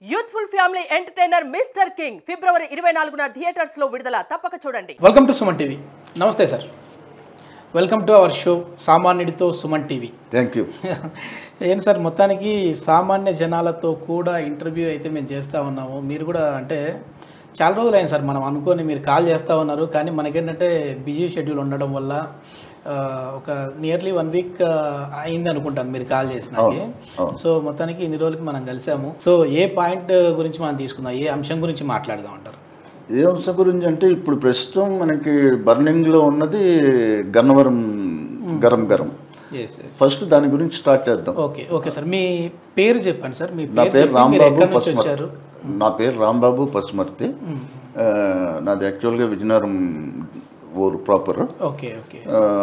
Youthful family entertainer mister king ఫిబ్రవరి ఇరవై నాలుగున థియేటర్స్ లో విడుదల తప్పక చూడండి వెల్కమ్ టు సుమన్ టీవీ నమస్తే sir welcome to our show సామాన్యుడితో సుమన్ టీవీ థ్యాంక్ యూ ఏంటి సార్ మొత్తానికి సామాన్య జనాలతో కూడా ఇంటర్వ్యూ అయితే మేము చేస్తూ ఉన్నాము మీరు కూడా అంటే చాలా రోజులు అయింది సార్ మనం అనుకొని మీరు కాల్ చేస్తూ ఉన్నారు కానీ మనకేంటంటే బిజీ షెడ్యూల్ ఉండడం వల్ల ఆ, ఒక నియర్లీ వన్ వీక్ అయింది అనుకుంటాను మీరు కాల్ చేసినాకి అవును. సో మొత్తానికి ఇన్ని రోజులకి మనం కలిసాము సో ఏ పాయింట్ గురించి మనం తీసుకుందాం ఏ అంశం గురించి మాట్లాడదాం అంటారు ఏ అంశం గురించి అంటే ఇప్పుడు ప్రస్తుతం మనకి బర్నింగ్లో ఉన్నది గన్నవరం గరం గరం ఎస్ ఫస్ట్ దాని గురించి స్టార్ట్ చేద్దాం ఓకే ఓకే సార్ మీ పేరు చెప్పండి సార్ మీ నా పేరు పేరు చెప్పి మీరు రాంబాబు ఎక్కడి నుంచి వచ్చారు పసుమర్తి నా పేరు రాంబాబు పసుమర్తి ఆ, నాది యాక్చువల్గా విజయనగరం ఊరు ప్రాపర్ ఓకే ఓకే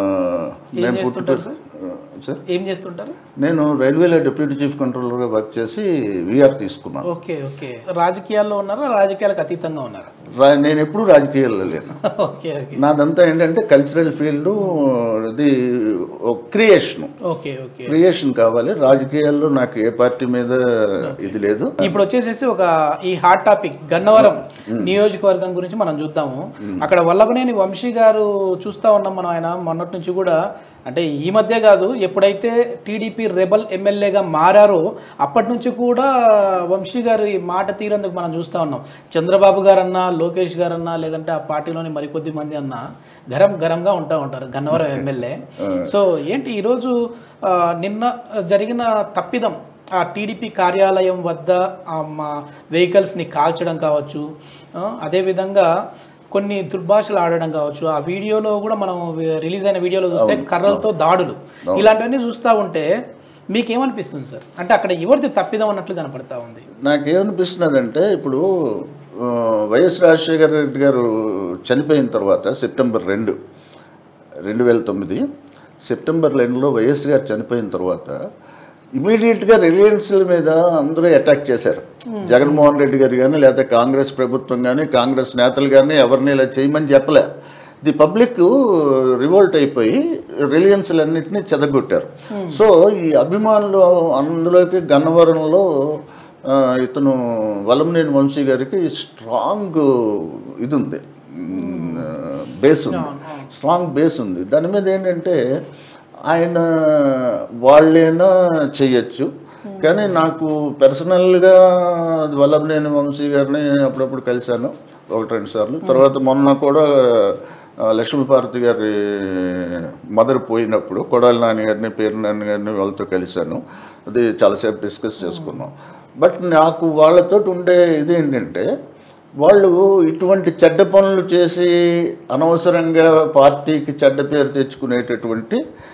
మేము పుట్టి చేస్తుంటారు సార్? సార్ ఏం చేస్తుంటారు నేను రైల్వేలో డిప్యూటీ చీఫ్ కంట్రోలర్గా వర్క్ చేసి విఆర్ తీసుకున్నాను ఓకే ఓకే రాజకీయాల్లో ఉన్నారా రాజకీయాలకు అతీతంగా ఉన్నారా రా- నేను ఎప్పుడూ రాజకీయాల్లో లేను ఓకే ఓకే నాదంతా ఏంటంటే కల్చరల్ ఫీల్డ్ ఇది క్రియేషన్ ఓకే ఓకే క్రియేషన్ కావాలి రాజకీయాల్లో నాకు ఏ పార్టీ మీద ఇది లేదు ఇప్పుడు వచ్చేసేసి ఒక ఈ హాట్ టాపిక్ గన్నవరం నియోజకవర్గం గురించి మనం చూద్దాము అక్కడ వల్లభనేని వంశీ గారు చూస్తా ఉన్నాం మనం ఆయన మొన్నటి నుంచి కూడా అంటే ఈ మధ్య కాదు ఎప్పుడైతే టీడీపీ రెబల్ ఎమ్మెల్యేగా మారారో అప్పటి నుంచి కూడా వంశీ గారు ఈ మాట తీరందుకు మనం చూస్తా ఉన్నాం చంద్రబాబు గారన్నా లోకేష్ గారన్నా లేదంటే ఆ పార్టీలోని మరికొద్ది మంది అన్నా గరం గరంగా ఉంటా ఉంటారు గన్నవరం ఎమ్మెల్యే సో ఏంటి ఈరోజు ఆ, నిన్న జరిగిన తప్పిదం ఆ టీడీపీ కార్యాలయం వద్ద ఆ మా వెహికల్స్ని కాల్చడం కావచ్చు ఆ, అదేవిధంగా కొన్ని దుర్భాషలు ఆడడం కావచ్చు ఆ వీడియోలో కూడా మనం రిలీజ్ అయిన వీడియోలో చూస్తే కర్రలతో దాడులు ఇలాంటివన్నీ చూస్తూ ఉంటే మీకేమనిపిస్తుంది సార్ అంటే అక్కడ ఎవరిది తప్పిదం అన్నట్లు కనపడతా ఉంది నాకేమనిపిస్తున్నదంటే ఇప్పుడు ఆ, వైఎస్ రాజశేఖర రెడ్డి గారు చనిపోయిన తర్వాత సెప్టెంబర్ రెండు రెండు వేల తొమ్మిది సెప్టెంబర్ రెండులో వైఎస్ గారు చనిపోయిన తర్వాత ఇమీడియట్గా రిలయన్స్ల మీద అందరూ అటాక్ చేశారు జగన్మోహన్ రెడ్డి గారు కానీ లేదా కాంగ్రెస్ ప్రభుత్వం కానీ కాంగ్రెస్ నేతలు కానీ ఎవరిని ఇలా చేయమని చెప్పలే ది పబ్లిక్ రివోల్ట్ అయిపోయి రిలయన్స్లన్నింటినీ చెదగొట్టారు సో ఈ అభిమానులు అందులోకి గన్నవరంలో ఆ, ఇతను వలంనేని వంశీ గారికి స్ట్రాంగ్ ఇది ఉంది బేస్ ఉంది స్ట్రాంగ్ బేస్ ఉంది దాని మీద ఏంటంటే ఆయన వాళ్ళైనా చెయ్యొచ్చు కానీ నాకు పర్సనల్గా వల్లభనేని వంశీ గారిని అప్పుడప్పుడు కలిశాను ఒకటి రెండు సార్లు తర్వాత మొన్న కూడా ఆ, లక్ష్మీపార్వతి గారి మదర్ పోయినప్పుడు కొడాలి నాని గారిని పేరు నాని గారిని వాళ్ళతో కలిశాను అది చాలాసేపు డిస్కస్ చేసుకున్నాం బట్ నాకు వాళ్ళతో ఉండే ఇది ఏంటంటే వాళ్ళు ఇటువంటి చెడ్డ పనులు చేసి అనవసరంగా పార్టీకి చెడ్డ పేరు తెచ్చుకునేటటువంటి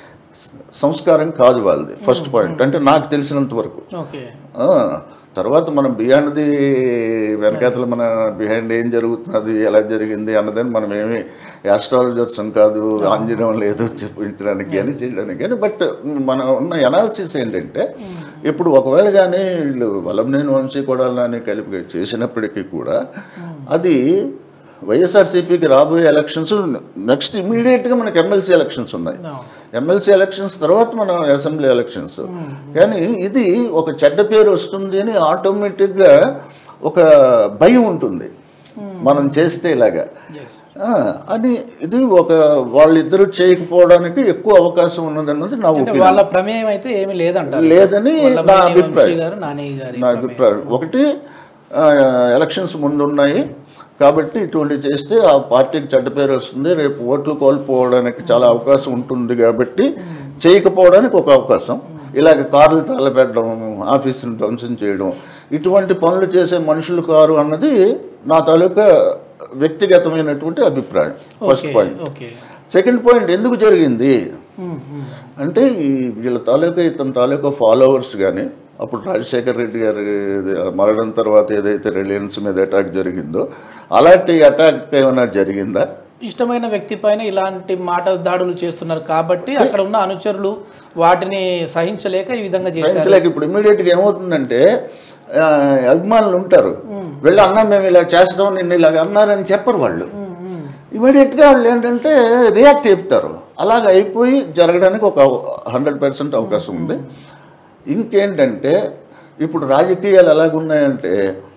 సంస్కారం కాదు వాళ్ళది ఫస్ట్ పాయింట్ అంటే నాకు తెలిసినంత వరకు ఓకే ఆ, తర్వాత మనం బియాండ్ ది వెనకాతల మన బిహైండ్ ఏం జరుగుతున్నది ఎలా జరిగింది అన్నదని మనం ఏమి ఆస్ట్రాలజర్స్ కాదు ఆంజనేయం లేదు చెప్పించడానికి అని చేయడానికి కానీ బట్ మన ఉన్న ఎనాలిసిస్ ఏంటంటే ఇప్పుడు ఒకవేళ కానీ వీళ్ళు వలంనేని వంశీ కొడాలని కలిపి చేసినప్పటికీ కూడా అది వైఎస్ఆర్సీపీకి రాబోయే ఎలక్షన్స్ నెక్స్ట్ ఇమీడియట్గా మనకి ఎమ్మెల్సీ ఎలక్షన్స్ ఉన్నాయి ఎమ్మెల్సీ ఎలక్షన్స్ తర్వాత మన అసెంబ్లీ ఎలక్షన్స్ కానీ ఇది ఒక చెడ్డ పేరు వస్తుంది అని ఆటోమేటిక్గా ఒక భయం ఉంటుంది మనం చేస్తే ఇలాగా ఆ, అని ఇది ఒక వాళ్ళిద్దరూ చేయకపోవడానికి ఎక్కువ అవకాశం ఉన్నదన్నది నా అంటే ఒపీనియన్ వాళ్ళ ప్రమేయం అయితే ఏమీ లేదంటారు లేదని నా వల్లభనేని వంశీ అభిప్రాయం గారు నాని గారి నా అభిప్రాయం ఒకటి ఆ, ఎలక్షన్స్ ముందున్నాయి కాబట్టి ఇటువంటి చేస్తే ఆ పార్టీకి చెడ్డ పేరు వస్తుంది రేపు ఓట్లు కోల్పోవడానికి చాలా అవకాశం ఉంటుంది కాబట్టి చేయకపోవడానికి ఒక అవకాశం ఇలాగ కార్లు తగలబెట్టడం ఆఫీసును ధ్వంసం చేయడం ఇటువంటి పనులు చేసే మనుషులు కారు అన్నది నా తాలూకా వ్యక్తిగతమైనటువంటి అభిప్రాయం first point okay second point ఎందుకు జరిగింది ఉమ్, ఉమ్. అంటే ఈ వీళ్ళ తాలూకా ఇతని తాలూకా ఫాలోవర్స్ కానీ అప్పుడు రాజశేఖర్ రెడ్డి గారి మరణం తర్వాత ఏదైతే రిలయన్స్ మీద అటాక్ జరిగిందో అలాంటి అటాక్ ఏమైనా జరిగిందా ఇష్టమైన వ్యక్తి పైన ఇలాంటి మాట దాడులు చేస్తున్నారు కాబట్టి అక్కడ ఉన్న అనుచరులు వాటిని సహించలేక ఈ విధంగా చేశారు సైన్స్లోకి ఇప్పుడు ఇమీడియట్గా ఏమవుతుందంటే ఆ, అభిమానులు ఉంటారు వెళ్ళి అన్నా మేము ఇలా చేస్తాం నిన్ను ఇలాగ అన్నారని చెప్పరు వాళ్ళు ఇమీడియట్గా వాళ్ళు ఏంటంటే రియాక్ట్ చెప్తారు అలాగ అయిపోయి జరగడానికి ఒక హండ్రెడ్ పర్సెంట్ అవకాశం ఉంది ఇంకేంటంటే ఇప్పుడు రాజకీయాలు ఎలాగున్నాయంటే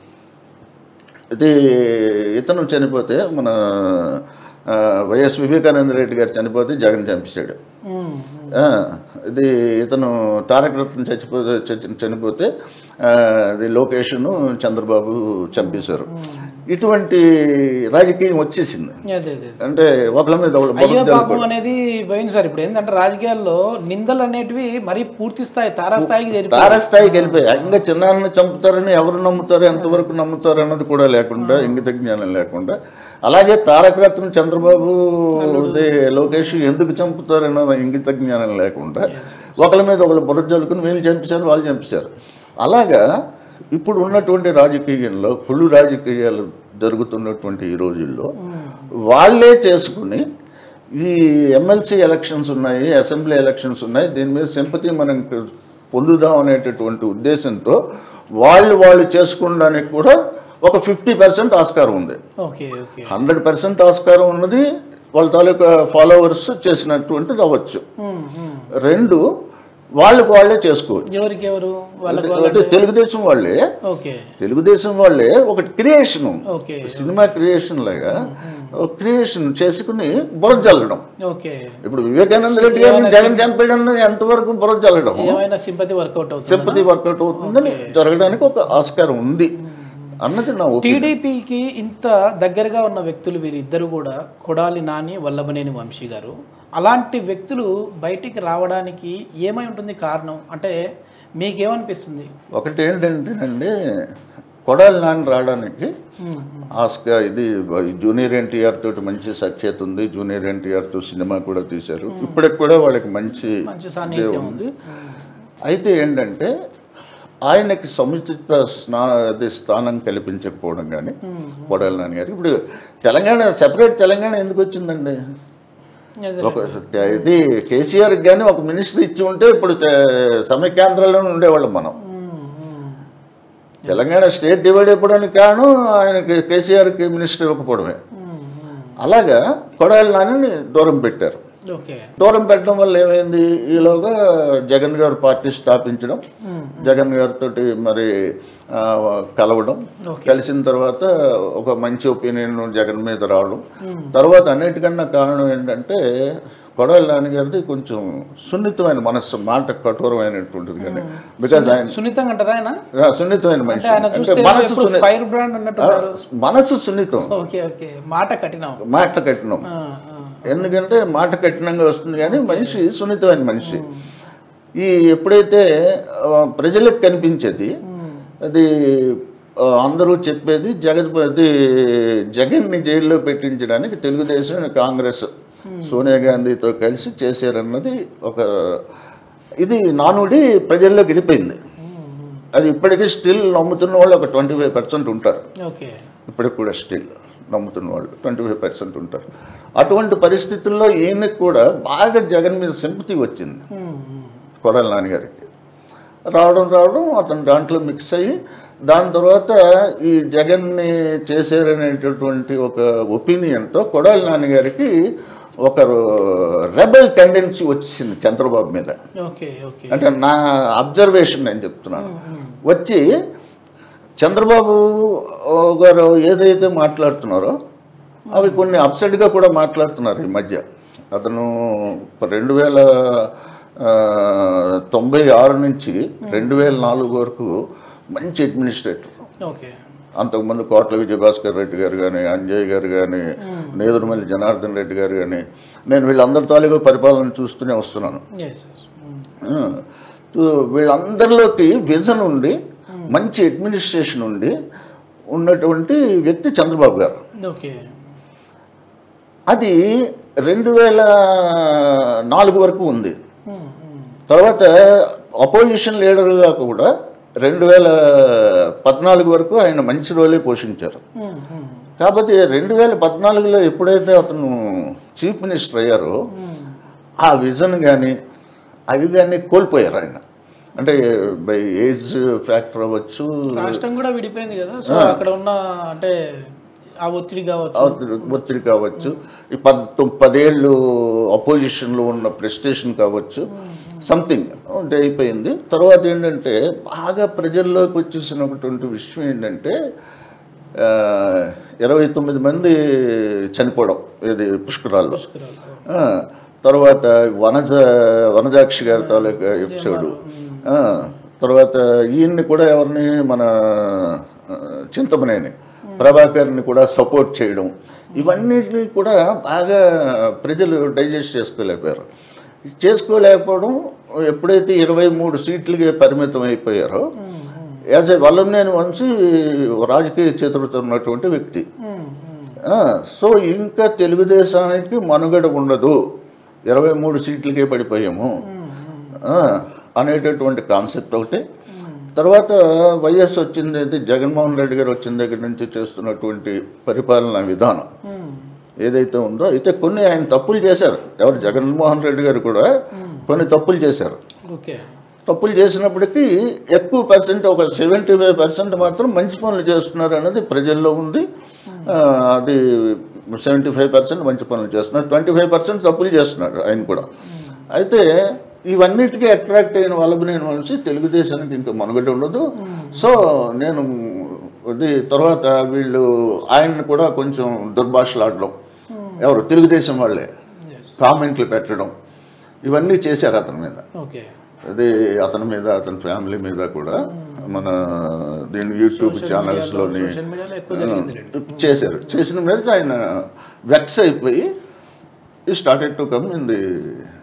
ఇది ఇతను చనిపోతే మన ఆ, వైఎస్ వివేకానంద రెడ్డి గారు చనిపోతే జగన్ చంపేశాడు ఉమ్, ఆ, ఇది ఇతను తారక రత్న చచ్చిపోతే చచ్చి- చనిపోతే ఆ, ఇది లోకేష్ను చంద్రబాబు చంపేశారు ఇటువంటి రాజకీయం వచ్చేసింది అదే అదే అంటే ఒకళ్ళ మీద ఒకళ్ళు అయ్యో బురద పాపం జల్లుకోవడం. అనేది పోయింది సార్ ఇప్పుడు ఏంటంటే రాజకీయాల్లో నిందలు అనేటివి మరీ పూర్తి స్థాయి తారాస్థాయికి చేరిపోయి తారస్థాయికి వెళ్ళిపోయాయి ఇంకా చిన్నాన్ని చంపుతారని ఎవరు నమ్ముతారు ఎంతవరకు నమ్ముతారు అన్నది కూడా లేకుండా ఇంగిత జ్ఞానం లేకుండా అలాగే తారక రత్న చంద్రబాబు ఇది లోకేష్ ఎందుకు చంపుతారు అన్నది ఇంగిత జ్ఞానం లేకుండా ఒకళ్ళ మీద ఒకళ్ళు బుర్ర జల్లుకుని వీళ్ళు చంపేశారు వాళ్ళు చంపేశారు అలాగా ఇప్పుడు ఉన్నటువంటి రాజకీయంలో కుళ్ళు రాజకీయాలు జరుగుతున్నటువంటి ఈ రోజుల్లో వాళ్ళే చేసుకుని ఈ ఎమ్మెల్సీ ఎలక్షన్స్ ఉన్నాయి అసెంబ్లీ ఎలక్షన్స్ ఉన్నాయి దీని మీద సింపతి మనం పొందుదాం అనేటటువంటి ఉద్దేశంతో వాళ్ళు వాళ్ళు చేసుకోవడానికి కూడా ఒక ఫిఫ్టీ పర్సెంట్ ఆస్కారం ఉంది ఓకే ఓకే హండ్రెడ్ పర్సెంట్ ఆస్కారం ఉన్నది వాళ్ళ తాలూకా ఫాలోవర్స్ చేసినటువంటిది అవ్వచ్చు ఉమ్, ఉమ్. రెండు వాళ్ళకి వాళ్ళే చేసుకోవచ్చు ఎవరికి ఎవరు వాళ్ళకి అంటే తెలుగుదేశం వాళ్ళే ఓకే తెలుగుదేశం వాళ్ళే ఒకటి క్రియేషన్ ఓకే సినిమా క్రియేషన్ లాగా క్రియేషన్ చేసుకుని బుర్ర జల్లడం ఓకే ఇప్పుడు వివేకానంద రెడ్డి గారిని జగన్ చంపేయడం ఎంతవరకు బుర్ర జల్లడం ఏమైనా సింపతి వర్కౌట్ అవుతుంది సింపతి వర్కౌట్ అవుతుందని జరగడానికి ఒక ఆస్కారం ఉంది అన్నది నా ఒపీనియన్ టీడీపీకి ఇంత దగ్గరగా ఉన్న వ్యక్తులు వీరిద్దరు కూడా కొడాలి నాని వల్లభనేని వంశీ గారు అలాంటి వ్యక్తులు బయటికి రావడానికి ఏమై ఉంటుంది కారణం అంటే మీకేమనిపిస్తుంది ఒకటి ఏంటంటేనండి కొడాలి నాని రావడానికి ఉమ్, ఆస్కా ఇది జూనియర్ ఎన్టీఆర్ తోటి మంచి సఖ్యత ఉంది జూనియర్ ఎన్టీఆర్ తో సినిమా కూడా తీశారు ఇప్పటికి కూడా వాళ్ళకి మంచి మంచి ఇదే సాన్నిహిత్యం ఉంది అయితే ఏంటంటే ఆయనకి సముచిత స్నా అది స్థానం కల్పించకపోవడం కానీ కొడాలి నాని గారు ఇప్పుడు తెలంగాణ సెపరేట్ తెలంగాణ ఎందుకు వచ్చిందండి అదే. ఒక ఇది కేసీఆర్ కానీ ఒక మినిస్టర్ ఇచ్చి ఉంటే ఇప్పుడు తె- సమైక్యాంధ్రలోనే ఉండేవాళ్ళం మనం ఉమ్, ఉమ్. తెలంగాణ స్టేట్ డివైడ్ అయిపోవడానికి కారణం ఆయనకి కేసీఆర్కి మినిస్టర్ ఇవ్వకపోవడమే ఉమ్, ఉమ్. అలాగా కొడాలి నాని దూరం పెట్టారు ఓకే దూరం పెట్టడం వల్ల ఏమైంది ఈలోగా జగన్ గారు పార్టీ స్థాపించడం ఉమ్, జగన్ గారితో మరి ఆ, కలవడం ఓకే. కలిసిన తర్వాత ఒక మంచి ఒపీనియన్ జగన్ మీద రావడం ఉమ్. తర్వాత అన్నిటికన్నా కారణం ఏంటంటే కొడాలి నాన్నగారిది కొంచెం సున్నితమైన మనస్సు మాట కఠోరమైనటువంటిది కానీ బికాజ్ ఆయన సున్నితంగా అంటారా ఆయన ఆ, సున్నితమైన మనిషి అంటే ఆయన అంటే చూస్తే మనసు ఎప్పుడు సున్ని ఫైర్ బ్రాండ్ అన్నట్టు ఆ, ఉన్నారు. మనసు సున్నితం ఓకే ఓకే మాట కఠినం మాట కఠినం ఆ, ఆ. ఎందుకంటే మాట కఠినంగా వస్తుంది కానీ మనిషి సున్నితమైన మనిషి ఈ ఎప్పుడైతే ఆ, ప్రజలకు కనిపించేది అది ఆ, అందరూ చెప్పేది జగత్పతి జగన్ని జైల్లో పెట్టించడానికి తెలుగుదేశం కాంగ్రెస్ సోనియా గాంధీతో కలిసి చేశారన్నది ఒక ఇది నానుడి ప్రజల్లోకి వెళ్ళిపోయింది అది ఇప్పటికీ స్టిల్ నమ్ముతున్న వాళ్ళు ఒక ట్వంటీ ఫైవ్ పర్సెంట్ ఉంటారు ఓకే ఇప్పటికి కూడా స్టిల్ నమ్ముతున్న వాళ్ళు ట్వంటీ ఫైవ్ పర్సెంట్ ఉంటారు అటువంటి పరిస్థితుల్లో ఈయనకి కూడా బాగా జగన్ మీద సింపతి వచ్చింది ఉమ్, ఉమ్. కొడాలి నాన్నగారికి రావడం రావడం అతను దాంట్లో మిక్స్ అయ్యి దాని తర్వాత ఈ జగన్ని చేశారనేటటువంటి ఒక ఒపీనియన్తో కొడాలి నాన్నగారికి ఒక రెబల్ టెండెన్సీ వచ్చింది చంద్రబాబు మీద ఓకే ఓకే అంటే నా అబ్జర్వేషన్ నేను చెప్తున్నాను వచ్చి చంద్రబాబు గారు ఏదైతే మాట్లాడుతున్నారో అవి కొన్ని అప్సెట్గా కూడా మాట్లాడుతున్నారు ఈ మధ్య అతను రెండు వేల ఆ, తొంభై ఆరు నుంచి రెండు వేల నాలుగు వరకు మంచి అడ్మినిస్ట్రేటర్ ఓకే అంతకుముందు కోట్ల విజయభాస్కర్ రెడ్డి గారు కానీ అంజయ్ గారు కానీ నేదురుమల్లి జనార్దన్ రెడ్డి గారు కానీ నేను వీళ్ళందరి తాలూకు పరిపాలన చూస్తూనే వస్తున్నాను ఎస్ ఎస్ ఆ, తో- వీళ్ళందరిలోకి విజన్ ఉండి మంచి అడ్మినిస్ట్రేషన్ ఉండి ఉన్నటువంటి వ్యక్తి చంద్రబాబు గారు ఓకే అది రెండు వేల నాలుగు వరకు ఉంది ఉమ్, ఉమ్. తర్వాత అపోజిషన్ లీడర్గా కూడా రెండు వేల పద్నాలుగు వరకు ఆయన మంచి రోలే పోషించారు ఉమ్, ఉమ్. కాబట్టి రెండు వేల పద్నాలుగులో ఎప్పుడైతే అతను చీఫ్ మినిస్టర్ అయ్యారో ఉమ్. ఆ విజన్ కానీ అవి కానీ కోల్పోయారు ఆయన అంటే బై ఏజ్ ఫ్యాక్టర్ అవ్వచ్చు రాష్ట్రం కూడా విడిపోయింది కదా సో అక్కడ ఉన్న అంటే ఆ ఒత్తిడి కావచ్చు ఒత్తిడి ఒత్తిడి కావచ్చు ఈ పద్ పదేళ్ళు అపోజిషన్లో ఉన్న ప్రెస్టేషన్ కావచ్చు సంథింగ్ అంటే అయిపోయింది తర్వాత ఏంటంటే బాగా ప్రజల్లోకి వచ్చేసినటువంటి విషయం ఏంటంటే ఆ, ఇరవై తొమ్మిది మంది చనిపోవడం ఇది పుష్కరాల్లో ఆ, తర్వాత వనజ వనజాక్షి గారి తాలూకా ఎపిసోడు ఆ, తర్వాత ఈయన్ని కూడా ఎవరిని మన ఆ, చింతమనేని ప్రభాకర్ని కూడా సపోర్ట్ చేయడం ఇవన్నిటిని కూడా బాగా ప్రజలు డైజెస్ట్ చేసుకోలేకపోయారు చేసుకోలేకపోవడం ఎప్పుడైతే ఇరవై మూడు సీట్లకి పరిమితం అయిపోయారో యాజ్ ఏ వల్లంనేని వంశీ రాజకీయ చేతులతో ఉన్నటువంటి వ్యక్తి ఆ, సో ఇంకా తెలుగుదేశానికి మనుగడ ఉండదు ఇరవై మూడు సీట్లకే పడిపోయాము ఆ, అనేటటువంటి కాన్సెప్ట్ ఒకటి తర్వాత వైఎస్ వచ్చింది అయితే జగన్మోహన్ రెడ్డి గారు వచ్చిన దగ్గర నుంచి చేస్తున్నటువంటి పరిపాలనా విధానం ఏదైతే ఉందో అయితే కొన్ని ఆయన తప్పులు చేశారు ఎవరు జగన్మోహన్ రెడ్డి గారు కూడా కొన్ని తప్పులు చేశారు ఓకే తప్పులు చేసినప్పటికీ ఎక్కువ పర్సెంట్ ఒక సెవెంటీ ఫైవ్ పర్సెంట్ మాత్రం మంచి పనులు చేస్తున్నారు అనేది ప్రజల్లో ఉంది ఆ, అది సెవెంటీ ఫైవ్ పర్సెంట్ మంచి పనులు చేస్తున్నారు ట్వంటీ ఫైవ్ పర్సెంట్ తప్పులు చేస్తున్నాడు ఆయన కూడా అయితే ఇవన్నిటికీ అట్రాక్ట్ అయిన వాళ్ళకి నేను మనిషి తెలుగుదేశానికి ఇంకా మనుగడ ఉండదు సో నేను ఇది తర్వాత వీళ్ళు ఆయన్ని కూడా కొంచెం దుర్భాషలాడడం ఎవరు తెలుగుదేశం వాళ్ళే కామెంట్లు పెట్టడం ఇవన్నీ చేశారు అతని మీద ఓకే అదే అతని మీద అతని ఫ్యామిలీ మీద కూడా మన దీని యూట్యూబ్ ఛానల్స్లోని సోషల్ మీడియాలో ఎక్కువ జరిగింది రండి చేశారు చేసిన మీద ఆయన వెక్స్ అయిపోయి ఈ started to come in the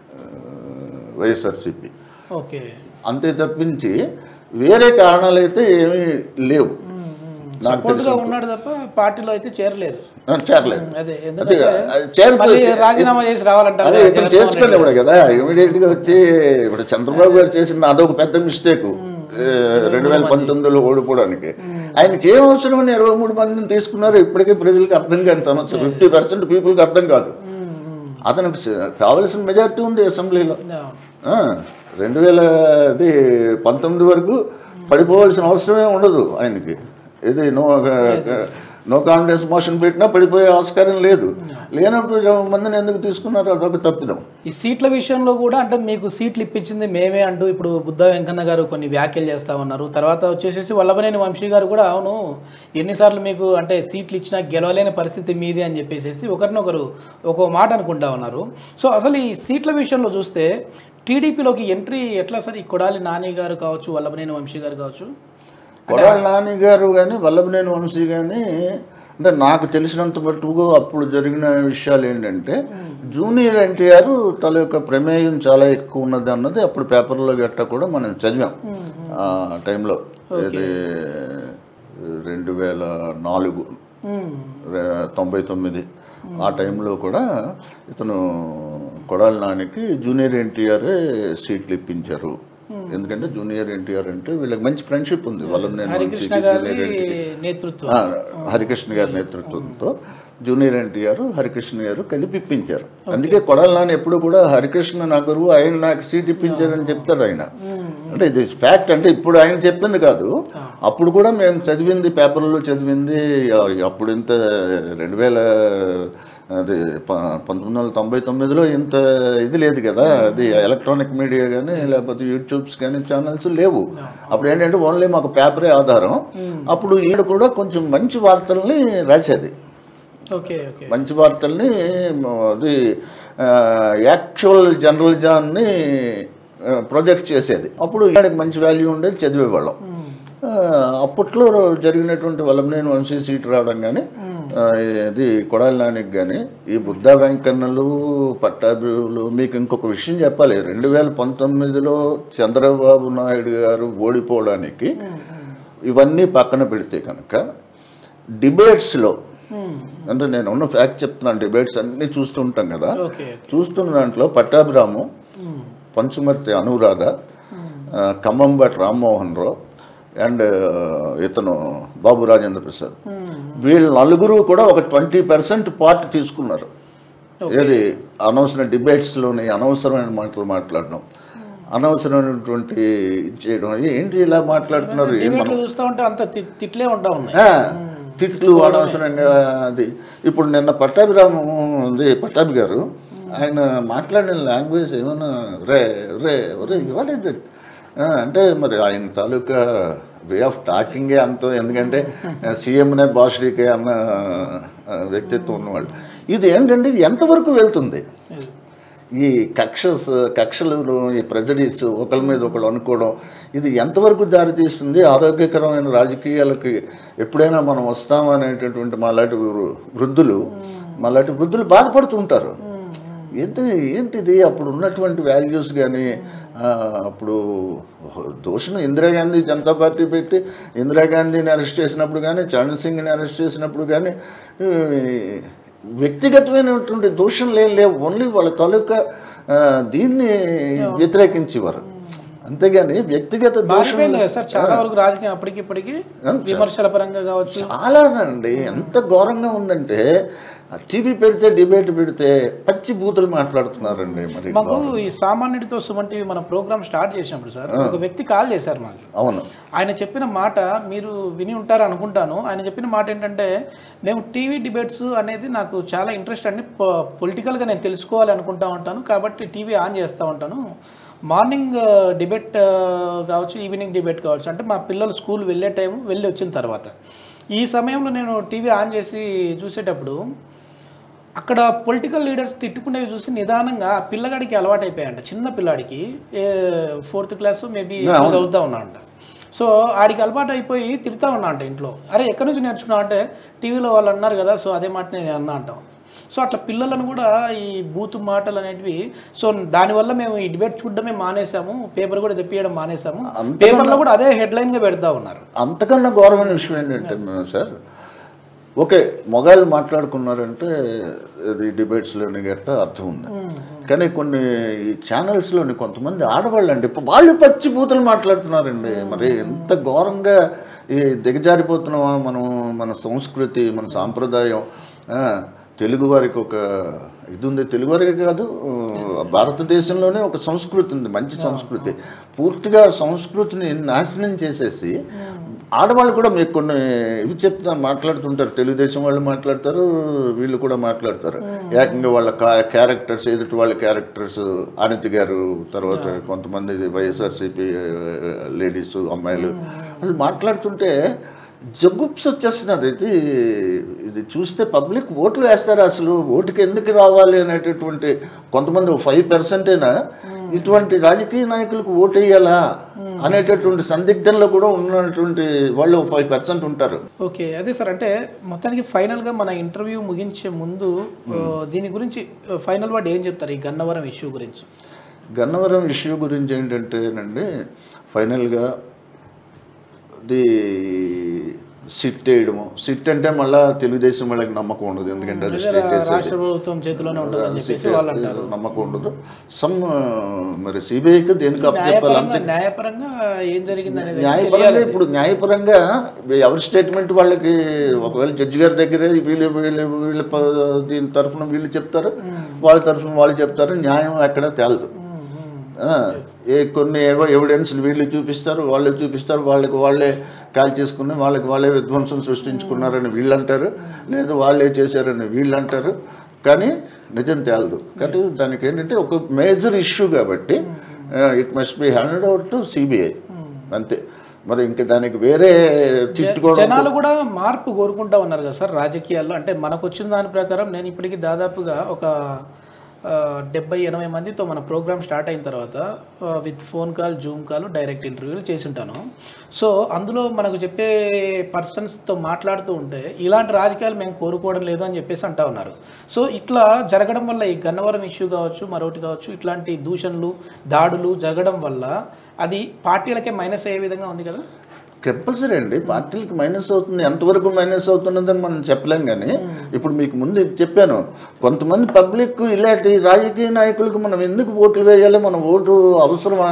YSRCP okay అంతే తప్పించి వేరే కారణాలు అయితే ఏమీ లేవు నాకు సపోర్ట్ గా తెలిసి ఉన్నాడు తప్ప పార్టీలో అయితే చేరలేదు చేరలేదు అదే అదే ఎందుకంటే అది చేరుకో- మళ్ళీ రాజీనామా చేసి రావాలంటారు అదే ఇతను చేర్చుకోలేవు కదా ఇమీడియట్ గా వచ్చి ఇప్పుడు చంద్రబాబు గారు చేసిన అదొక పెద్ద మిస్టేక్ రెండు వేల పంతొమ్మిదిలో ఓడిపోవడానికి ఆయనకి ఏం అవసరం అని ఇరవై మూడు మందిని తీసుకున్నారు ఇప్పటికే ప్రజలకు అర్థం కాని సమస్య ఫిఫ్టీ పర్సెంట్ పీపుల్కి అర్థం కాదు అతనికి స- కావలసిన మెజార్టీ ఉంది అసెంబ్లీలో ఆ, రెండు వేల అది పంతొమ్మిది వరకు పడిపోవాల్సిన అవసరమే ఉండదు ఆయనకి ఇది నో నో కాన్ఫిడెన్స్ మోషన్ పెట్టినా పడిపోయే ఆస్కారం లేదు లేనప్పుడు ఇరవై మందిని ఎందుకు తీసుకున్నారు అదొక తప్పిదం ఈ సీట్ల విషయంలో కూడా అంటే మీకు సీట్లు ఇప్పించింది మేమే అంటూ ఇప్పుడు బుద్ధ వెంకన్న గారు కొన్ని వ్యాఖ్యలు చేస్తా ఉన్నారు తర్వాత వచ్చేసేసి వల్లభనేని వంశీ గారు కూడా అవును ఎన్నిసార్లు మీకు అంటే సీట్లు ఇచ్చినా గెలవలేని పరిస్థితి మీది అని చెప్పేసి ఒకరినొకరు ఒక మాట అనుకుంటా ఉన్నారు సో అసలు ఈ సీట్ల విషయంలో చూస్తే టీడీపీలోకి ఎంట్రీ ఎట్లా సార్ ఈ కొడాలి నాని గారు కావచ్చు వల్లభనేని వంశీ గారు కావచ్చు కొడాలి నాని గారు కానీ వల్లభనేని వంశీ కానీ అంటే నాకు తెలిసినంత మటుకు అప్పుడు జరిగిన విషయాలు ఏంటంటే జూనియర్ ఎన్టీఆర్ తన యొక్క ప్రమేయం చాలా ఎక్కువ ఉన్నది అన్నది అప్పుడు పేపర్లో గట్ట కూడా మనం చదివాం ఆ టైంలో ఇది రెండు వేల నాలుగు మ్మ్. రె- తొంభై తొమ్మిది ఆ టైంలో కూడా ఇతను కొడాలి నానికి జూనియర్ ఎన్టీఆర్ సీట్లు ఇప్పించారు ఎందుకంటే జూనియర్ ఎన్టీఆర్ అంటే వీళ్ళకి మంచి ఫ్రెండ్షిప్ ఉంది వాళ్ళ నేను హరికృష్ణ గారి నేతృత్వం ఆ, హరికృష్ణ గారి నేతృత్వంతో జూనియర్ ఎన్టీఆర్ హరికృష్ణ గారు కలిపి ఇప్పించారు అందుకే కొడాలి నాని ఎప్పుడు కూడా హరికృష్ణ నగరు ఆయన నాకు సీట్ ఇప్పించారని చెప్తారు ఆయన అంటే ఇది ఫ్యాక్ట్ అంటే ఇప్పుడు ఆయన చెప్పింది కాదు అప్పుడు కూడా మేము చదివింది పేపర్లో చదివింది ఆ, అప్పుడు ఇంత రెండు వేల అది ప- పంతొమ్మిది వందల తొంభై తొమ్మిదిలో ఇంత ఇది లేదు కదా అది ఎలక్ట్రానిక్ మీడియా కానీ లేకపోతే యూట్యూబ్స్ కానీ ఛానల్స్ లేవు అప్పుడు ఏంటంటే ఓన్లీ మాకు పేపరే ఆధారం అప్పుడు ఈడ కూడా కొంచెం మంచి వార్తల్ని రాసేది ఓకే ఓకే మంచి వార్తల్ని మ, అది యాక్చువల్ జర్నలిజాన్ని ప్రొజెక్ట్ చేసేది అప్పుడు ఈయనకి మంచి వాల్యూ ఉండేది చదివేవాళ్ళం ఆ, అప్పట్లో జరిగినటువంటి వల్లభనేని వంశీ సీట్ రావడం కానీ ఆ, ఇది కొడాలి నానికి కానీ ఈ బుద్ధ వెంకన్నలు పట్టాభిలు మీకు ఇంకొక విషయం చెప్పాలి రెండు వేల పంతొమ్మిదిలో చంద్రబాబు నాయుడు గారు ఓడిపోవడానికి ఇవన్నీ పక్కన పెడితే కనుక డిబేట్స్లో అంటే నేను ఉన్న ఫ్యాక్ట్ చెప్తున్నాను డిబేట్స్ అన్నీ చూస్తూ ఉంటాం కదా ఓకే చూస్తున్న దాంట్లో పట్టాభిరాము పంచుమర్తి అనురాధ ఆ, ఖమ్మంబట్ రామ్మోహన్ రావు అండ్ ఇతను బాబు రాజేంద్ర ప్రసాద్ వీళ్ళు నలుగురు కూడా ఒక ట్వంటీ పర్సెంట్ పార్ట్ తీసుకున్నారు ఏది అనవసర డిబేట్స్లోని అనవసరమైన మాటలు మాట్లాడడం అనవసరమైనటువంటి ఇది చేయడం ఏంటి ఇలా మాట్లాడుతున్నారు ఏం మనం డిబేట్లు చూస్తూ ఉంటే అంత తి- తిట్లే ఉంటా ఉన్నాయి ఆ, తిట్లు అనవసరంగా అది ఇప్పుడు నిన్న పట్టాభిరామం ఉంది పట్టాభి గారు ఆయన మాట్లాడిన లాంగ్వేజ్ ఏమన్నా రే రే రే వాట్ ఇస్ దట్ అంటే మరి ఆయన తాలూకా వే ఆఫ్ టాకింగే అంత ఎందుకంటే సీఎంనే బాష్రీకే అన్న ఆ, వ్యక్తిత్వం ఉన్నవాళ్ళు ఇది ఏంటంటే ఇది ఎంతవరకు వెళ్తుంది ఈ కక్షస్ కక్షలు ఈ ప్రెజడీస్ ఒకరి మీద ఒకళ్ళు అనుకోవడం ఇది ఎంతవరకు దారితీస్తుంది ఆరోగ్యకరమైన రాజకీయాలకి ఎప్పుడైనా మనం వస్తాం అనేటటువంటి మాలాంటి వృ- వృద్ధులు మాలాంటి వృద్ధులు బాధపడుతుంటారు ఏంటి ఏంటిది అప్పుడు ఉన్నటువంటి వాల్యూస్ కానీ అప్పుడు దోషణ ఇందిరాగాంధీ జనతా పార్టీ పెట్టి ఇందిరాగాంధీని అరెస్ట్ చేసినప్పుడు కానీ చరణ్ సింగ్ని అరెస్ట్ చేసినప్పుడు కానీ ఈ, వ్యక్తిగతమైనటువంటి దోషణలు ఏం లేవు ఓన్లీ వాళ్ళ తాలూకా ఆ, దీన్ని వ్యతిరేకించేవారు అంతేగాని వ్యక్తిగత మారిపోయింది దోషం కదా సార్ చాలా వరకు రాజకీయం అప్పటికి ఇప్పటికి విమర్శల పరంగా కావచ్చు చాలానండి ఎంత ఘోరంగా ఉందంటే టీవీ పెడితే డిబేట్ పెడితే పచ్చి బూతులు మాట్లాడుతున్నారండి మరి మాకు ఈ సామాన్యుడితో సుమన్ టీవీ మన ప్రోగ్రామ్ స్టార్ట్ చేసినప్పుడు సార్ ఒక వ్యక్తి కాల్ చేశారు మాకు అవును ఆయన చెప్పిన మాట మీరు విని ఉంటారు అనుకుంటాను ఆయన చెప్పిన మాట ఏంటంటే మేము టీవీ డిబేట్స్ అనేది నాకు చాలా ఇంట్రెస్ట్ అండి పొ- పొలిటికల్గా నేను తెలుసుకోవాలి అనుకుంటా ఉంటాను కాబట్టి టీవీ ఆన్ చేస్తూ ఉంటాను మార్నింగ్ డిబేట్ కావచ్చు ఈవినింగ్ డిబేట్ కావచ్చు అంటే మా పిల్లలు స్కూల్ వెళ్ళే టైం వెళ్ళి వచ్చిన తర్వాత ఈ సమయంలో నేను టీవీ ఆన్ చేసి చూసేటప్పుడు అక్కడ పొలిటికల్ లీడర్స్ తిట్టుకునేవి చూసి నిదానంగా ఆ పిల్లగాడికి అలవాటు అయిపోయాయంట చిన్న పిల్లాడికి ఫోర్త్ క్లాస్ మేబీ చదువుతా ఉన్నాడంట సో ఆడికి అలవాటు అయిపోయి తిడతా ఉన్నా అంట ఇంట్లో అరే ఎక్కడి నుంచి నేర్చుకున్నావు అంటే టీవీలో వాళ్ళు అన్నారు కదా సో అదే మాట నేను అన్నా అంటాం సో అట్లా పిల్లలను కూడా ఈ బూత్ మాటలు అనేటివి సో దానివల్ల మేము ఈ డిబేట్ చూడడమే మానేసాము పేపర్ కూడా తెప్పియడం మానేసాము పేపర్లో కూడా అదే హెడ్లైన్గా పెడతా ఉన్నారు అంతకన్నా ఘోరమైన విషయం ఏంటంటే సార్ ఓకే మొగాళ్ళు మాట్లాడుకున్నారంటే అది డిబేట్స్లోని గట్ట అర్థం ఉంది కానీ కొన్ని ఈ ఛానల్స్లోని కొంతమంది ఆడవాళ్ళు అండి వాళ్ళు పచ్చి బూతులు మాట్లాడుతున్నారండి మరి ఎంత ఘోరంగా ఈ దిగజారిపోతున్నామా మనం మన సంస్కృతి మన సాంప్రదాయం ఆ, తెలుగు వారికి ఒక ఇది ఉంది తెలుగు వారికి కాదు ఆ, భారతదేశంలోనే ఒక సంస్కృతి ఉంది మంచి సంస్కృతి పూర్తిగా సంస్కృతిని నాశనం చేసేసి ఆడవాళ్ళు కూడా మీకు కొన్ని ఇవి చెప్తా మాట్లాడుతుంటారు తెలుగుదేశం వాళ్ళు మాట్లాడతారు వీళ్ళు కూడా మాట్లాడతారు ఏకంగా వాళ్ళ క్యారెక్టర్స్ ఎదుటి వాళ్ళ క్యారెక్టర్స్ అనితి గారు తర్వాత కొంతమంది వైఎస్ఆర్సీపీ లేడీస్ అమ్మాయిలు వాళ్ళు మాట్లాడుతుంటే జగుప్స్ వచ్చేస్తున్నది ఇది ఇది చూస్తే పబ్లిక్ ఓట్లు వేస్తారు అసలు ఓటుకి ఎందుకు రావాలి అనేటటువంటి కొంతమంది ఫైవ్ పర్సెంటేనా ఇటువంటి రాజకీయ నాయకులకు ఓటు వేయాలా అనేటటువంటి సందిగ్ధంలో కూడా ఉన్నటువంటి వాళ్ళు ఫైవ్ పర్సెంట్ ఉంటారు ఓకే అదే సార్ అంటే మొత్తానికి ఫైనల్గా మన ఇంటర్వ్యూ ముగించే ముందు ఆ, దీని గురించి ఫైనల్ వర్డ్ ఏం చెప్తారు ఈ గన్నవరం ఇష్యూ గురించి గన్నవరం ఇష్యూ గురించి ఏంటంటేనండి ఫైనల్గా ది సిట్ వేయడము సిట్ అంటే మళ్ళీ తెలుగుదేశం వాళ్ళకి నమ్మకం ఉండదు ఎందుకంటే అది స్టేట్ వేసేది. రాష్ట్ర ప్రభుత్వం చేతిలోనే ఉంటుందని చెప్పేసి వాళ్ళు అంటారు నమ్మకం ఉండదు సమ్ మరి సిబిఐకి దేనికి అప్పచెప్పాలి అంతే న్యాయపరంగా న్యాయపరంగా ఏం జరిగింది అనేది న్యాయపరంగా ఇప్పుడు న్యాయపరంగా ఎవరి స్టేట్మెంట్ వాళ్ళకి ఒకవేళ జడ్జి గారి దగ్గర వీళ్ళు వీళ్ళు వీళ్ళ ప- దీని తరఫున వీళ్ళు చెప్తారు వాళ్ళ తరఫున వాళ్ళు చెప్తారు న్యాయం ఎక్కడ తేలదు ఆ, ఏ కొన్ని ఎవిడెన్స్ వీళ్ళు చూపిస్తారు వాళ్ళు చూపిస్తారు వాళ్ళకి వాళ్ళే కాల్ చేసుకుని వాళ్ళకి వాళ్ళే విధ్వంసం సృష్టించుకున్నారని వీళ్ళు అంటారు లేదు వాళ్ళే చేశారని వీళ్ళు అంటారు కానీ నిజం తేలదు కాబట్టి దానికి ఏంటంటే ఒక మేజర్ ఇష్యూ కాబట్టి it must be handed out to CBI అంతే మరి ఇంకా దానికి వేరే తిట్టుకోవడం జనాలు కూడా మార్పు కోరుకుంటా ఉన్నారు కదా సార్ రాజకీయాల్లో అంటే మనకు వచ్చిన దాని ప్రకారం నేను ఇప్పటికీ దాదాపుగా ఒక ఆ, డెబ్బై ఎనభై మందితో మన ప్రోగ్రామ్ స్టార్ట్ అయిన తర్వాత with phone call Zoom call direct ఇంటర్వ్యూలు చేసింటాను సో అందులో మనకు చెప్పే పర్సన్స్తో మాట్లాడుతూ ఉంటే ఇలాంటి రాజకీయాలు మేము కోరుకోవడం లేదు అని చెప్పేసి అంటా ఉన్నారు సో ఇట్లా జరగడం వల్ల ఈ గన్నవరం ఇష్యూ కావచ్చు మరొకటి కావచ్చు ఇట్లాంటి దూషణలు దాడులు జరగడం వల్ల అది పార్టీలకే మైనస్ అయ్యే విధంగా ఉంది కదా కంపల్సరీ అండి పార్టీలకు మైనస్ అవుతుంది ఎంతవరకు మైనస్ అవుతున్నదని మనం చెప్పలేం కానీ ఇప్పుడు మీకు ముందు ఇది చెప్పాను కొంతమంది పబ్లిక్ ఇలాంటి రాజకీయ నాయకులకు మనం ఎందుకు ఓట్లు వేయాలి మన ఓటు అవసరమా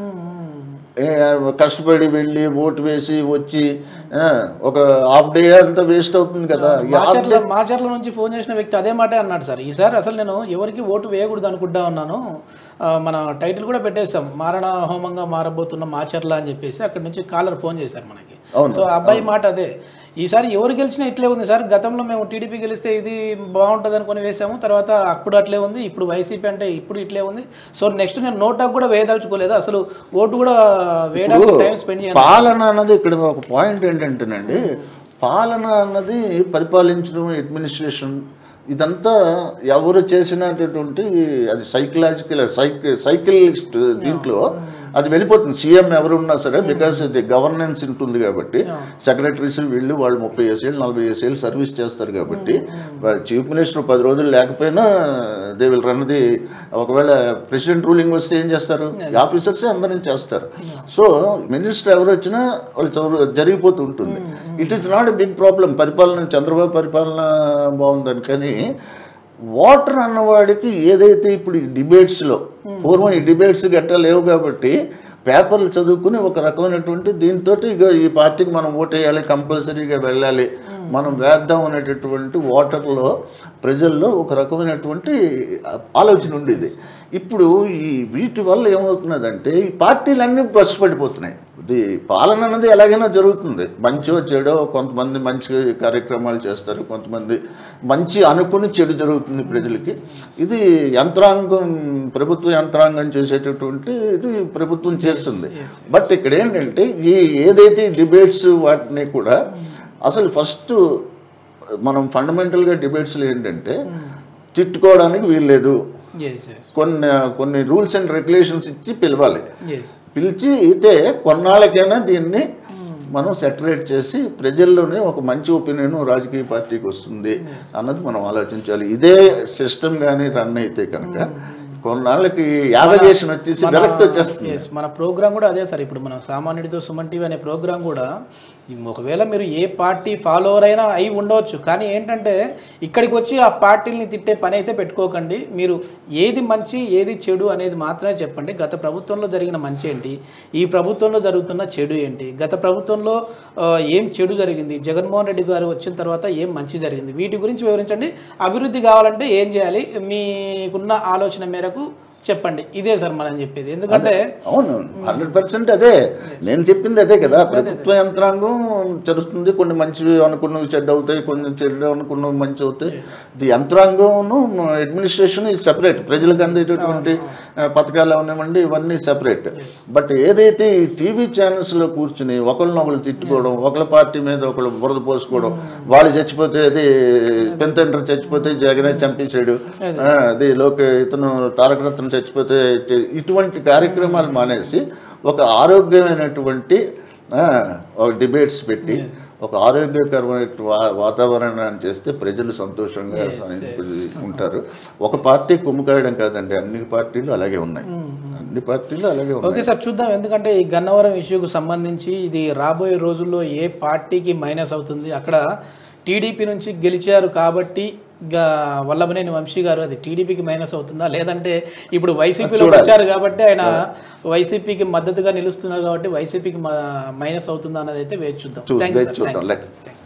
ఏ, కష్టపడి వెళ్ళి ఓటు వేసి వచ్చి ఆ, ఒక హాఫ్ డే అంతా వేస్ట్ అవుతుంది కదా ఈ half మాచర్ల మాచర్ల నుంచి ఫోన్ చేసిన వ్యక్తి అదే మాటే అన్నాడు సార్ ఈసారి అసలు నేను ఎవరికి ఓటు వేయకూడదు అనుకుంటా ఉన్నాను ఆ, మన టైటిల్ కూడా పెట్టేశాం మారణ హోమంగా మారబోతున్న మాచర్ల అని చెప్పేసి అక్కడ నుంచి కాలర్ ఫోన్ చేశారు మనకి అవును, సో ఆ అబ్బాయి మాట అదే ఈసారి ఎవరు గెలిచినా ఇట్లే ఉంది సార్ గతంలో మేము టీడీపీ గెలిస్తే ఇది బాగుంటుంది అనుకుని వేసాము తర్వాత అప్పుడు అట్లే ఉంది ఇప్పుడు వైసీపీ అంటే ఇప్పుడు ఇట్లే ఉంది సో నెక్స్ట్ నేను నోటాకు కూడా వేయదలుచుకోలేదు అసలు ఓటు కూడా వేయడానికి టైం స్పెండ్ చేయాలి పాలన అన్నది ఇక్కడ ఒక పాయింట్ ఏంటంటేనండి పాలన అన్నది పరిపాలించడం అడ్మినిస్ట్రేషన్ ఇదంతా ఎవరు చేసినటువంటి అది సైకలాజికల్ సైకి సైకిలిస్ట్ దీంట్లో అది వెళ్ళిపోతుంది సీఎం ఎవరు ఉన్నా సరే బికాస్ ఇది గవర్నెన్స్ ఉంటుంది కాబట్టి సెక్రటరీస్ వీళ్ళు వాళ్ళు ముప్పై ఏళ్ళు నలభై ఏళ్ళు సర్వీస్ చేస్తారు కాబట్టి చీఫ్ మినిస్టర్ పది రోజులు లేకపోయినా దే విల్ రన్ ది ఒకవేళ ప్రెసిడెంట్ రూలింగ్ వస్తే ఏం చేస్తారు ఆఫీసర్స్ అందరం చేస్తారు సో మినిస్టర్ ఎవరు వచ్చినా వాళ్ళు చదువు- జరిగిపోతూ ఉంటుంది it is not a big problem పరిపాలన చంద్రబాబు పరిపాలన బాగుందని కానీ వాటర్ అన్నవాడికి ఏదైతే ఇప్పుడు ఈ డిబేట్స్లో పూర్వం ఈ డిబేట్స్ గట్టా లేవు కాబట్టి పేపర్లు చదువుకుని ఒక రకమైనటువంటి దీంతో ఇక ఈ పార్టీకి మనం ఓటేయాలి కంపల్సరీగా వెళ్ళాలి మనం వేద్దాం అనేటటువంటి ఓటర్లో ప్రజల్లో ఒక రకమైనటువంటి ఆలోచన ఉండేది ఇప్పుడు ఈ వీటి వల్ల ఏమవుతున్నదంటే ఈ పార్టీలన్నీ బస్సు పడిపోతున్నాయి ఇది పాలన అన్నది ఎలాగైనా జరుగుతుంది మంచో చెడో కొంతమంది మంచి కార్యక్రమాలు చేస్తారు కొంతమంది మంచి అనుకుని చెడు జరుగుతుంది ప్రజలకి ఇది యంత్రాంగం ప్రభుత్వ యంత్రాంగం చేసేటటువంటి ఇది ప్రభుత్వం చేస్తుంది బట్ ఇక్కడ ఏంటంటే ఈ ఏదైతే డిబేట్స్ వాటిని కూడా అసలు ఫస్ట్ మనం ఫండమెంటల్గా డిబేట్స్లో ఏంటంటే తిట్టుకోవడానికి వీల్లేదు ఎస్ ఎస్ కొన్ని కొన్ని రూల్స్ అండ్ రెగ్యులేషన్స్ ఇచ్చి పిలవాలి ఎస్ పిలిచి అయితే కొన్నాళ్ళకైనా దీన్ని మనం సెటరేట్ చేసి ప్రజల్లోనే ఒక మంచి ఒపీనియన్ రాజకీయ పార్టీకి వస్తుంది అన్నది మనం ఆలోచించాలి ఇదే సిస్టమ్ కానీ రన్ అయితే కనుక కొన్నాళ్ళకి యావగేషన్ వచ్చేసి డైరెక్ట్ వచ్చేస్తుంది ఎస్ మన ప్రోగ్రామ్ కూడా అదే సార్ ఇప్పుడు మనం సామాన్యుడితో సుమన్ టీవీ అనే ప్రోగ్రామ్ కూడా ఈ ఒకవేళ మీరు ఏ పార్టీ ఫాలోవర్ అయినా అయి ఉండవచ్చు కానీ ఏంటంటే ఇక్కడికి వచ్చి ఆ పార్టీని తిట్టే పని అయితే పెట్టుకోకండి మీరు ఏది మంచి ఏది చెడు అనేది మాత్రమే చెప్పండి గత ప్రభుత్వంలో జరిగిన మంచి ఏంటి ఈ ప్రభుత్వంలో జరుగుతున్న చెడు ఏంటి గత ప్రభుత్వంలో ఆ, ఏం చెడు జరిగింది జగన్మోహన్ రెడ్డి గారు వచ్చిన తర్వాత ఏం మంచి జరిగింది వీటి గురించి వివరించండి అభివృద్ధి కావాలంటే ఏం చేయాలి మీకున్న ఆలోచన మేరకు చెప్పండి ఇదే సార్ మనం చెప్పేది ఎందుకంటే అవును హండ్రెడ్ పర్సెంట్ అదే నేను చెప్పింది అదే కదా ప్రభుత్వ యంత్రాంగం చరుస్తుంది కొన్ని మంచివి అనుకున్నవి చెడ్డ అవుతాయి కొన్ని చెడ్డ అనుకున్నవి మంచి అవుతాయి ఇది యంత్రాంగం అడ్మినిస్ట్రేషన్ ఇది సెపరేట్ ప్రజలకు అందేటటువంటి ఆ, పథకాలు అవనివ్వండి ఇవన్నీ సెపరేట్ బట్ ఏదైతే ఈ టీవీ ఛానల్స్లో కూర్చుని ఒకళ్ళని ఒకళ్ళు తిట్టుకోవడం ఒకళ్ళ పార్టీ మీద ఒకళ్ళు బురద పోసుకోవడం వాళ్ళు చచ్చిపోతే అది పెంతండ్రి చచ్చిపోతే జగనే చంపేశాడు ఆ, అది లోక ఇతను తారక రత్న చచ్చిపోతే ఇటు- ఇటువంటి కార్యక్రమాలు మానేసి ఒక ఆరోగ్యమైనటువంటి ఆ, ఒక డిబేట్స్ పెట్టి ఒక ఆరోగ్యకరమైన వా- వాతావరణాన్ని చేస్తే ప్రజలు సంతోషంగా ఉంటారు ఒక పార్టీ కుమ్ముకాయడం కాదండి అన్ని పార్టీలు అలాగే ఉన్నాయి అన్ని పార్టీలు అలాగే ఉన్నాయి ఓకే సార్ చూద్దాం ఎందుకంటే ఈ గన్నవరం ఇష్యూకు సంబంధించి ఇది రాబోయే రోజుల్లో ఏ పార్టీకి మైనస్ అవుతుంది అక్కడ టీడీపీ నుంచి గెలిచారు కాబట్టి గా వల్లభనేని వంశీ గారు అది టీడీపీకి మైనస్ అవుతుందా లేదంటే ఇప్పుడు వైసీపీలో వచ్చారు కాబట్టి ఆయన వైసీపీకి మద్దతుగా నిలుస్తున్నారు కాబట్టి వైసీపీకి మైనస్ అవుతుందా అన్నది అయితే వేచి చూద్దాం చూ- థ్యాంక్ యూ వేచి చూద్దాం లెట్